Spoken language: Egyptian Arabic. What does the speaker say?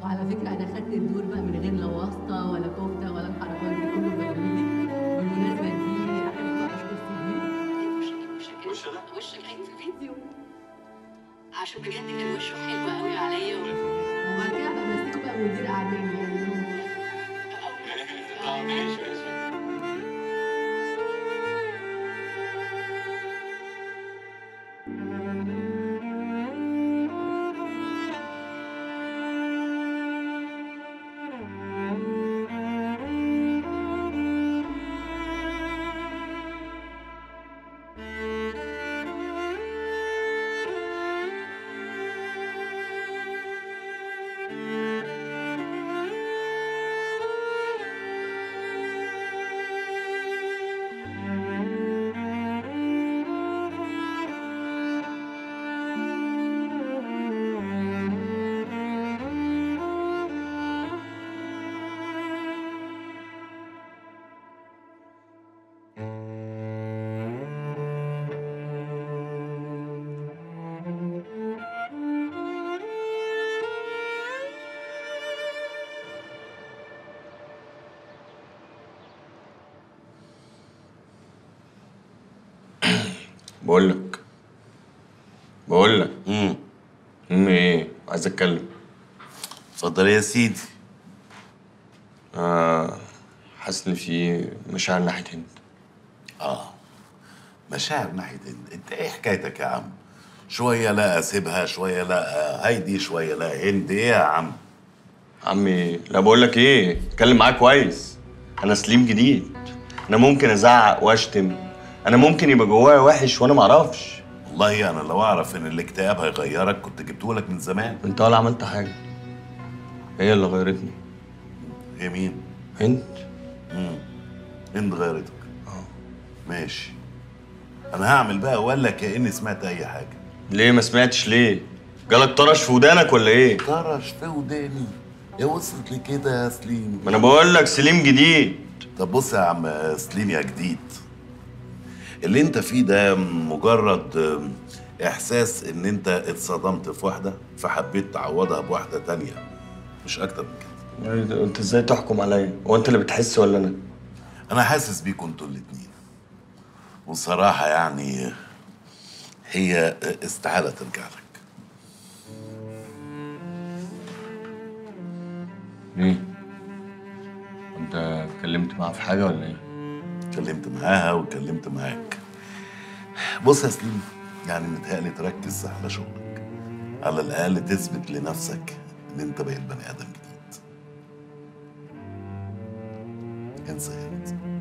وعلى فكره انا خدت الدور بقى من غير لا واسطه ولا كفته ولا الحركات دي كله برنامجي بالمناسبه دي احب بقى اشكر سيدي وشك وشك وشك عين في الفيديو عشان بجد كان وشه حلو قوي عليا وبعد كده بقى ماسكه بقى مدير اعمال يعني اه ماشي ماشي بقول لك بقول لك امم امي ايه عايز اتكلم اتفضل يا سيدي آه حاسس ان في مشاعر ناحيه هند اه مشاعر ناحيه هند انت ايه حكايتك يا عم شويه لا اسيبها شويه لا هايدي شويه لا هند ايه يا عم عمي لا بقول لك ايه اتكلم معاك كويس انا سليم جديد انا ممكن ازعق واشتم انا ممكن يبقى جوايا وحش وانا معرفش والله انا لو اعرف ان الاكتئاب هيغيرك كنت جبته لك من زمان انت ولا عملت حاجه هي اللي غيرتني هي مين هند امم هند غيرتك اه ماشي انا هعمل بقى ولا كاني سمعت اي حاجه ليه ما سمعتش ليه جالك طرش في ودانك ولا ايه طرش في وداني يا وصلت لكده يا سليم ما انا بقول لك سليم جديد طب بص يا عم سليم يا جديد اللي انت فيه ده مجرد ام، احساس ان انت اتصدمت في واحده فحبيت تعوضها بواحده تانية مش اكتر من كده إيه ده؟ انت ازاي تحكم عليا هو انت اللي بتحس ولا انا انا حاسس بيكم انتوا الاتنين والصراحه يعني هي استحاله ترجع لك ليه انت اتكلمت معاها في حاجه ولا ايه اتكلمت معاها واتكلمت معاك بص يا سليم يعني متهيألي تركز على شغلك على الأقل تثبت لنفسك إن أنت بقيت بني آدم جديد انسى يا هند